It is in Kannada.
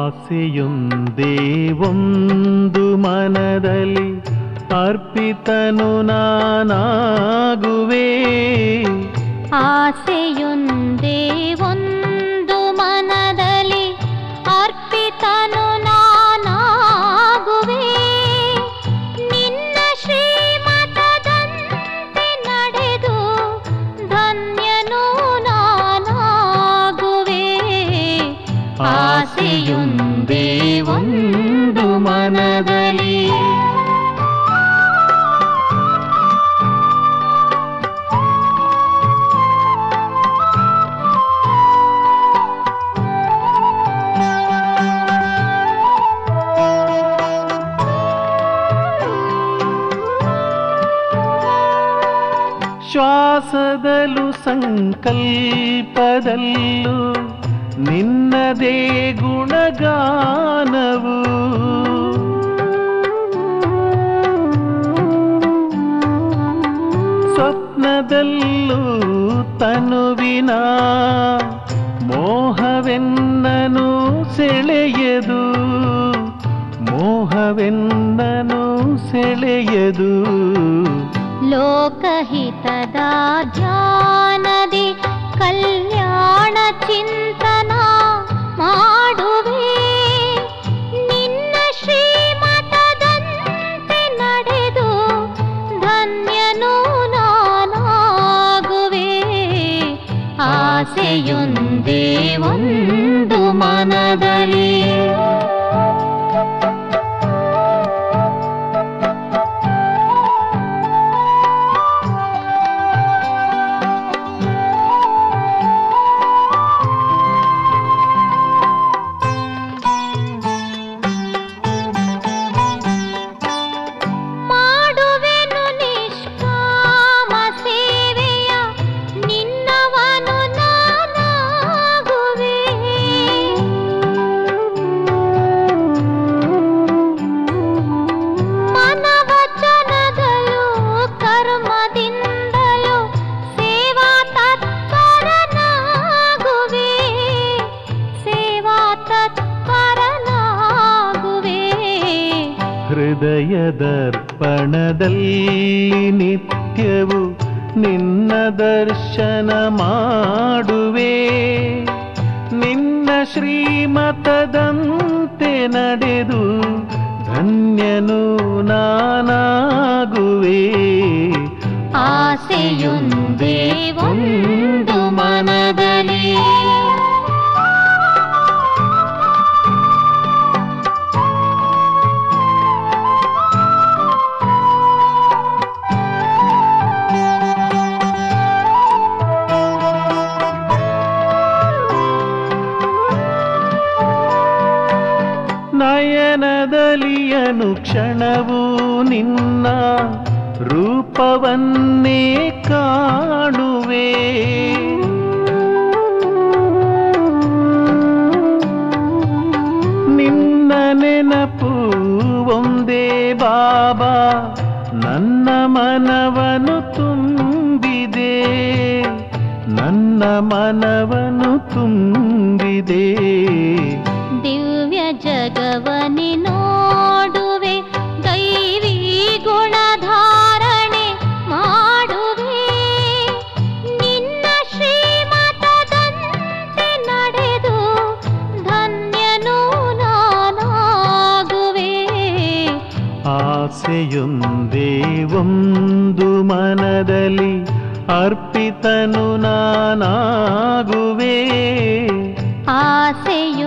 ಆಸೆಯೊಂದೇ ಒಂದು ಮನದಲ್ಲಿ ಅರ್ಪಿತನು ನಾನಾಗುವೆ ಆಸೆಯೊಂದೇ ಒಂದು ಮನದಲ್ಲಿ ಅರ್ಪಿತನು ನಾನಾಗುವೆ ನಿನ್ನ ಶ್ರೀಮತದಂತೆ ನಡೆದು ಧನ್ಯನು ನಾನಾಗುವೆ ಆಸೆಯೊಂದೇ ಒಂದು ಮನದಲ್ಲಿ ಶ್ವಾಸದಲ್ಲೂ ಸಂಕಲ್ಪದಲ್ಲೂ ನಿನ್ನದೇ ಗುಣಗಾನವು ಸ್ವಪ್ನದಲ್ಲೂ ತನುವಿನ ಮೋಹವೆನ್ನನು ಸೆಳೆಯದು ಮೋಹವೆನ್ನನು ಸೆಳೆಯದು ಲೋಕಹಿತದ ಧ್ಯಾನದಿ ಕಲ್ಯಾಣ ಚಿಂತನ ಮಾಡುವೆ ನಿನ್ನ ಶ್ರೀಮತದಂತೆ ನಡೆದು ಧನ್ಯನು ನಾನಾಗುವೆ ಆಸೆಯೊಂದೇ ಒಂದು ಮನದಲ್ಲಿ ಮಾಡುವೆನು ನಿಷ್ಕಾಮ ಸೇವೆಯ ನಿನ್ನವನು ನಾನಾಗುವೆ ಮನವಚನದಲ್ಲೂ ಕರ್ಮದಿಂದಲೂ ಸೇವಾ ತತ್ಪರನಾಗುವೆ ಸೇವಾ ತತ್ಪರನಾಗುವೆ ಹೃದಯದರ್ಪಣದಲ್ಲಿ ನಿತ್ಯವು ನಿನ್ನ ದರ್ಶನ ಮಾಡುವೆ ನಿನ್ನ ಶ್ರೀಮತದಂತೆ ನಡೆದು ಧನ್ಯನು ನಾನಾಗುವೆ ಆಸೆಯೊಂದೇ ಒಂದು ಮನದಲ್ಲಿ ನಯನದಲ್ಲಿ ಅನುಕ್ಷಣವು ನಿನ್ನ ರೂಪವನ್ನೇ ಕಾಣುವೆ ನಿನ್ನ ನೆನಪು ಒಂದೇ ಬಾಬಾ ನನ್ನ ಮನವನು ತುಂಬಿದೆ ನನ್ನ ಮನವನು ತುಂಬಿದೆ ದಿವ್ಯ ಜಗವನಿ ನೋಡುವೆ ದೈವಿ ಗುಣಧಾರಣೆ ಮಾಡುವೆ ನಿನ್ನ ಶ್ರೀಮತದಂತೆ ನಡೆದು ಧನ್ಯನು ನಾನಾಗುವೆ ಆಸೆಯೊಂದೇ ಒಂದು ಮನದಲ್ಲಿ ಅರ್ಪಿತನು ನಾನಾಗುವೆ ಆಸೆಯು